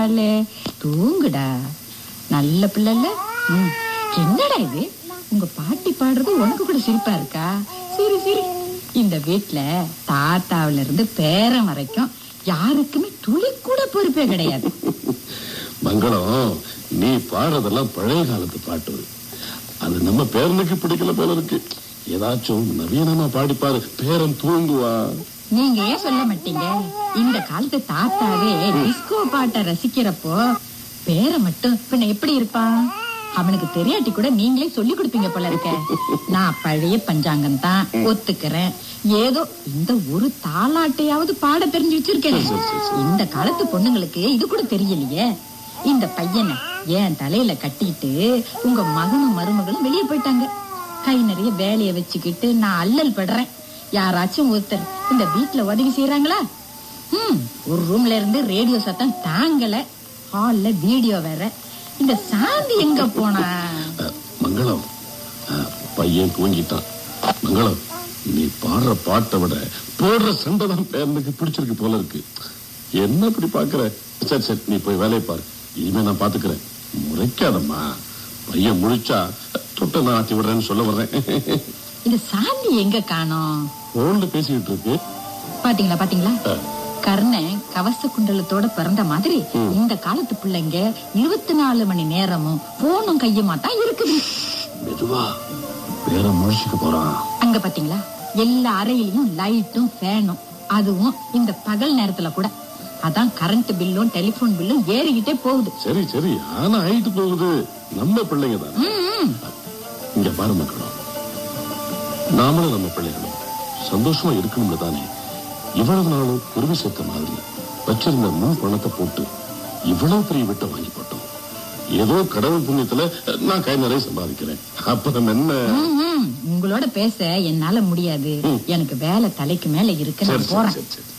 அல்லே, தூங்குடா நல்ல பிள்ளைல ம், என்னடா இது உங்க பாட்டி பாடுறது உனக்கு கூட சிரிப்பா இருக்கா சரி சரி இந்த வீட்ல தாத்தாவுல இருந்து பேரன் வரைக்கும் யாருக்குமே துளி கூட பொறுப்பே கிடையாது மங்களம் நீ பாடுறதெல்லாம் பழைய காலத்து பாட்டு அது நம்ம பேரனுக்கு பிடிக்கல போல இருக்கு ஏதாச்சும் நவீனமா பாடிப்பாரு பேரன் தூங்குவா நீங்க ஏன் சொல்ல மாட்டீங்க இந்த காலத்து தாத்தாவே டிஸ்கோ பாட்டை ரசிக்கிறப்போ பேரை மட்டும் பின்ன எப்படி இருப்பான் அவனுக்கு தெரியாட்டி கூட நீங்களே சொல்லி கொடுப்பீங்க போல இருக்க நான் பழைய பஞ்சாங்கம் தான் ஒத்துக்கிறேன் ஏதோ இந்த ஒரு தாலாட்டையாவது பாட தெரிஞ்சு வச்சிருக்கேன் இந்த காலத்து பொண்ணுங்களுக்கு இது கூட தெரியலையே இந்த பையனை என் தலையில கட்டிட்டு உங்க மகனும் மருமகளும் வெளியே போயிட்டாங்க கை நிறைய வேலைய வச்சுக்கிட்டு நான் அல்லல் படுறேன் யாராச்சும் ஒருத்தர் இந்த வீட்ல உதவி செய்யறாங்களா ம் ஒரு ரூம்ல இருந்து ரேடியோ சத்தம் தாங்கல ஹால்ல வீடியோ வேற இந்த சாந்தி எங்க போனா அஹ், மங்களம் அஹ், பையன் தூங்கிட்டான் மங்களம் நீ பாடுற பாட்டை விட போடுற சண்டை தான் பேரனுக்கு பிடிச்சிருக்கு போல இருக்கு என்ன இப்படி பாக்குற சரி சரி நீ போய் வேலையை பாரு இனிமே நான் பாத்துக்கிறேன் முறைக்காதம்மா பையன் முழிச்சா தொட்ட நான் ஆட்டி விடுறேன்னு சொல்ல வர்றேன் இந்த சாந்தி எங்க காணோம் போன்ல பேசிக்கிட்டு இருக்கு பாத்தீங்களா பாத்தீங்களா அஹ், கர்ணன் கவச குண்டலத்தோட பிறந்த மாதிரி இந்த காலத்து பிள்ளைங்க இருபத்தி நாலு மணி நேரமும் போனும் கையுமா தான் இருக்குது மெதுவா பேர முழிச்சுக்க போறான் அங்க பாத்தீங்களா எல்லா அறையிலயும் லைட்டும் ஃபேனும் அதுவும் இந்த பகல் நேரத்துல கூட அதான் கரண்ட் பில்லும் டெலிபோன் பில்லும் ஏறிக்கிட்டே போகுது சரி சரி ஆனா ஆயிட்டு போகுது நம்ம பிள்ளைங்க தான் ம், இங்க பாரு மக்களும் நாமளும் நம்ம பிள்ளைகளும் சந்தோஷமா இருக்கணும்னு தானே இவ்வளவு நாளும் குருவி சேர்த்த மாதிரி வச்சிருந்த முன் பணத்தை போட்டு இவ்வளவு பெரிய வீட்டை வாங்கி போட்டோம் ஏதோ கடவுள் புண்ணியத்துல நான் கை நிறைய சம்பாதிக்கிறேன் அப்ப நம்ம என்ன ம், ம். உங்களோட பேச என்னால முடியாது எனக்கு வேலை தலைக்கு மேல இருக்கு சரி நான் சரி போறேன் சரி சரி